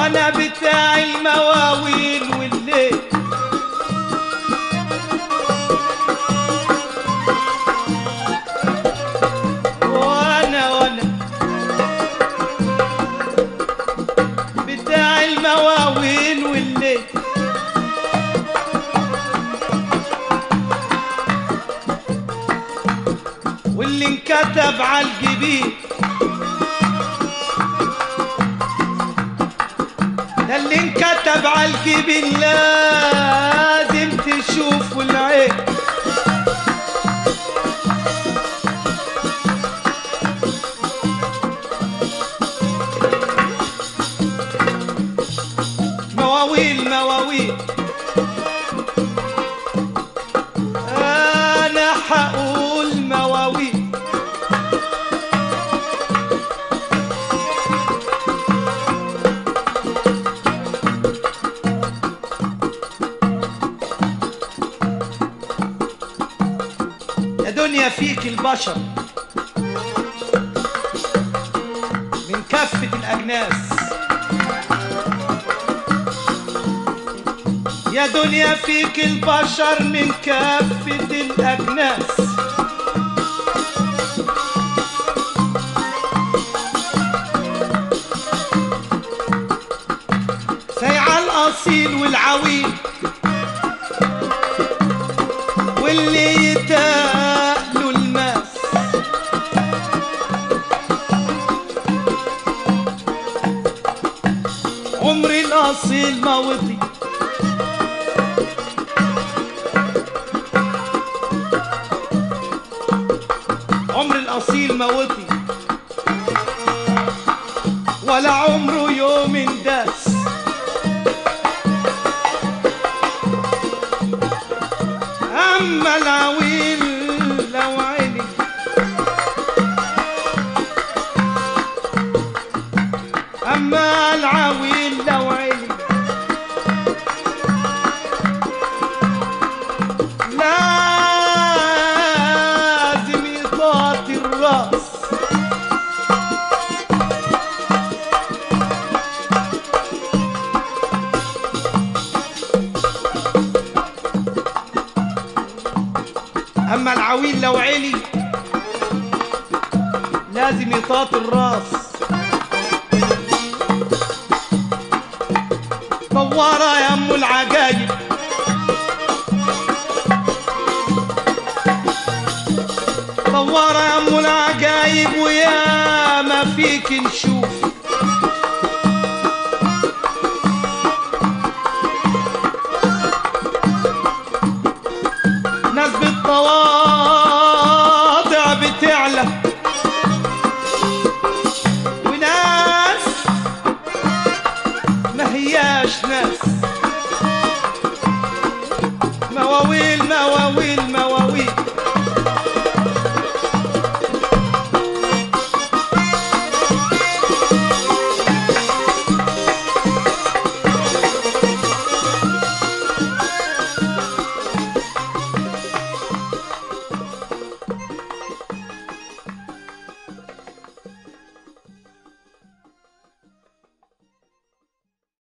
وانا بتاعي المواويل والليل وانا وانا بتاع المواويل والليل واللي انكتب على الجبين ده اللي انكتب على الجبين لازم تشوفه العين مواويل مواويل انا حقول مواويل يا دنيا فيك البشر من كافة الأجناس يا دنيا فيك البشر من كافة الأجناس سيع الأصيل والعويل واللي يتاقلوا الماس عمري الأصيل ما وطي عمر الأصيل ما وطي ولا عمره يوم انداس أما العويل لو عيني أما العويل لو عيني لازم يطاطي الراس اما العويل لو علي لازم يطاطي الراس دوارة يا ام العجايب دوارة يا ام العجايب ويا ما فيك نشوف ناس بالتواضع بتعلى وناس ما هياش ناس مواويل مواويل